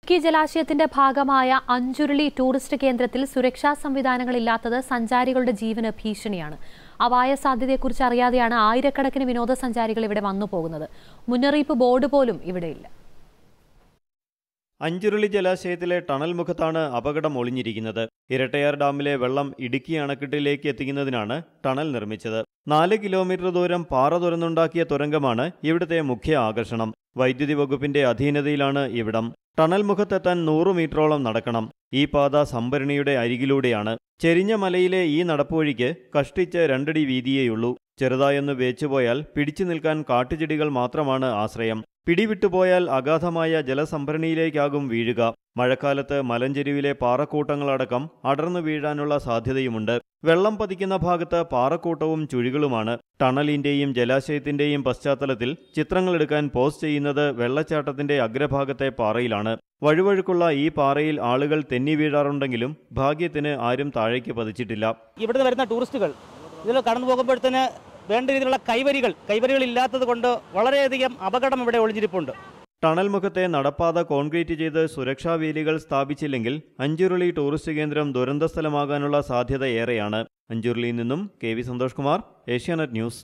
ഇടുക്കി ജലാശയത്തിന്റെ ഭാഗമായ അഞ്ചുരുളി ടൂറിസ്റ്റ് കേന്ദ്രത്തിൽ സുരക്ഷാ സംവിധാനങ്ങളില്ലാത്തത് സഞ്ചാരികളുടെ ജീവന് ഭീഷണിയാണ് അപായ സാധ്യതയെക്കുറിച്ച് അറിയാതെയാണ് ആയിരക്കണക്കിന് വിനോദസഞ്ചാരികൾ ഇവിടെ വന്നു പോകുന്നത് മുന്നറിയിപ്പ് ബോർഡ് പോലും ഇവിടെയില്ല അഞ്ചുരുളി ജലാശയത്തിലെ ടണൽ മുഖത്താണ് അപകടം ഒളിഞ്ഞിരിക്കുന്നത് ഇരട്ടയാർ ഡാമിലെ വെള്ളം ഇടുക്കി അണക്കെട്ടിലേക്ക് എത്തിക്കുന്നതിനാണ് ടണൽ നിർമ്മിച്ചത് നാല് കിലോമീറ്റർ ദൂരം പാറ തുറന്നുണ്ടാക്കിയ തുരങ്കമാണ് ഇവിടുത്തെ മുഖ്യ ആകർഷണം വൈദ്യുതി വകുപ്പിന്റെ അധീനതയിലാണ് ഇവിടം ടണൽ മുഖത്തെത്താൻ നൂറ് മീറ്ററോളം നടക്കണം ഈ പാത സംഭരണിയുടെ അരികിലൂടെയാണ് ചെരിഞ്ഞ മലയിലെ ഈ നടപ്പുവഴിക്ക് കഷ്ടിച്ച് രണ്ടടി വീതിയേയുള്ളൂ ചെറുതായൊന്ന് വേച്ചുപോയാൽ പിടിച്ചു നിൽക്കാൻ കാട്ടുചെടികൾ മാത്രമാണ് ആശ്രയം പിടിവിട്ടുപോയാൽ അഗാധമായ ജലസംഭരണിയിലേക്കാകും വീഴുക മഴക്കാലത്ത് മലഞ്ചെരുവിലെ പാറക്കൂട്ടങ്ങളടക്കം അടർന്നു വീഴാനുള്ള സാധ്യതയുമുണ്ട് വെള്ളം പതിക്കുന്ന ഭാഗത്ത് പാറക്കൂട്ടവും ചുഴികളുമാണ് ടണലിന്റെയും ജലാശയത്തിന്റെയും പശ്ചാത്തലത്തിൽ ചിത്രങ്ങളെടുക്കാൻ പോസ്റ്റ് ചെയ്യുന്നത് വെള്ളച്ചാട്ടത്തിന്റെ അഗ്രഭാഗത്തെ പാറയിലാണ് വഴുവഴുക്കുള്ള ഈ പാറയിൽ ആളുകൾ തെന്നി വീഴാറുണ്ടെങ്കിലും ഭാഗ്യത്തിന് ആരും താഴേക്ക് പതിച്ചിട്ടില്ല ഇവിടുന്ന് വരുന്ന ടൂറിസ്റ്റുകൾ ഇതിൽ കടന്നു പോകുമ്പോഴത്തേന് വേണ്ട രീതിയിലുള്ള കൈവരികൾ കൈവരികൾ ഇല്ലാത്തത് കൊണ്ട് വളരെയധികം അപകടം ഇവിടെ ഒളിഞ്ഞിരിപ്പുണ്ട് ടണൽ മുഖത്തെ നടപ്പാത കോൺക്രീറ്റ് ചെയ്ത് സുരക്ഷാ വേലികൾ സ്ഥാപിച്ചില്ലെങ്കിൽ അഞ്ചുരുളി ടൂറിസ്റ്റ് കേന്ദ്രം ദുരന്ത സ്ഥലമാകാനുള്ള സാധ്യത ഏറെയാണ് അഞ്ചുരുളിയിൽ നിന്നും K V Santhosh Kumar Asianet news